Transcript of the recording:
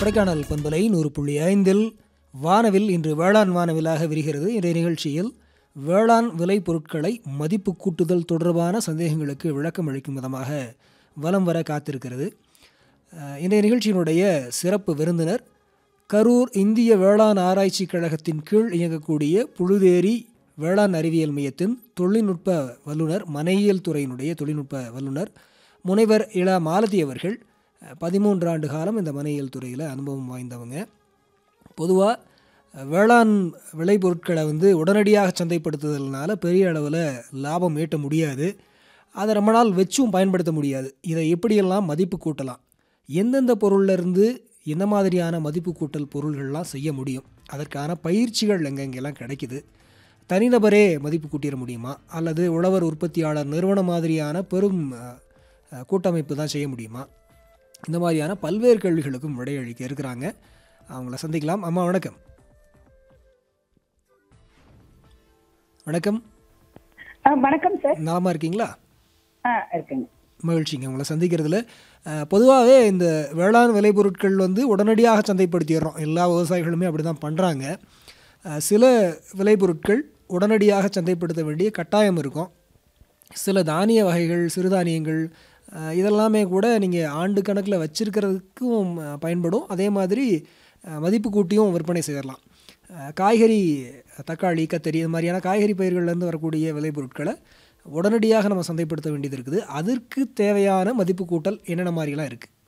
கொடைக்கானல் பண்பலை நூறு புள்ளி ஐந்தில் வானவில் இன்று வேளாண் வானவிலாக விரிகிறது இன்றைய நிகழ்ச்சியில் வேளாண் விலை பொருட்களை மதிப்பு கூட்டுதல் தொடர்பான சந்தேகங்களுக்கு விளக்கம் அளிக்கும் விதமாக வலம் வர காத்திருக்கிறது அஹ், இன்றைய நிகழ்ச்சியினுடைய சிறப்பு விருந்தினர் கரூர் இந்திய வேளாண் ஆராய்ச்சி கழகத்தின் கீழ் இயங்கக்கூடிய புழுதேரி வேளாண் அறிவியல் மையத்தின் தொழில்நுட்ப வல்லுனர் மனையியல் துறையினுடைய தொழில்நுட்ப வல்லுனர் முனைவர் இளா மாலதி அவர்கள் அஹ், பதிமூன்று ஆண்டு காலம் இந்த மனையியல் துறையில் அனுபவம் வாய்ந்தவங்க பொதுவாக வேளாண் விளைபொருட்களை வந்து உடனடியாக சந்தைப்படுத்துதல்னால பெரிய அளவில் லாபம் ஈட்ட முடியாது அதை ரொம்ப நாள் வச்சும் பயன்படுத்த முடியாது இதை எப்படியெல்லாம் மதிப்பு கூட்டலாம் எந்தெந்த பொருள்ல இருந்து என்ன மாதிரியான மதிப்பு கூட்டல் பொருள்கள்லாம் செய்ய முடியும் அதற்கான பயிற்சிகள் எங்கெங்கெல்லாம் கிடைக்குது தனிநபரே மதிப்பு கூட்டிட முடியுமா அல்லது உழவர் உற்பத்தியாளர் நிறுவனம் மாதிரியான பெரும் அஹ், அஹ், கூட்டமைப்பு தான் செய்ய முடியுமா இந்த மாதிரியான பல்வேறு கேள்விகளுக்கும் விடையளிக்க இருக்கிறாங்க அவங்கள சந்திக்கலாம் அம்மா வணக்கம் வணக்கம் ஆ, வணக்கம் சார் நலமா இருக்கீங்களா ஆ இருக்குங்க மகிழ்ச்சிங்க உங்களை சந்திக்கிறதுல பொதுவாகவே இந்த வேளாண் விளைபொருட்கள் வந்து உடனடியாக சந்தைப்படுத்திடுறோம் எல்லா விவசாயிகளுமே அப்படி தான் பண்ணுறாங்க சில விளைபொருட்கள் உடனடியாக சந்தைப்படுத்த வேண்டிய கட்டாயம் இருக்கும் சில தானிய வகைகள் சிறுதானியங்கள் அஹ், இதெல்லாமே கூட நீங்கள் ஆண்டு கணக்கில் வச்சிருக்கிறதுக்கும் அஹ், பயன்படும் அதே மாதிரி அஹ், மதிப்பு கூட்டியும் விற்பனை செய்யலாம் அஹ், காய்கறி தக்காளி கத்தரி இது மாதிரியான காய்கறி பயிர்கள்லேருந்து வரக்கூடிய விளைபொருட்களை உடனடியாக நம்ம சந்தைப்படுத்த வேண்டியது இருக்குது அதற்கு தேவையான மதிப்பு கூட்டல் என்னென்ன மாதிரிலாம் இருக்குது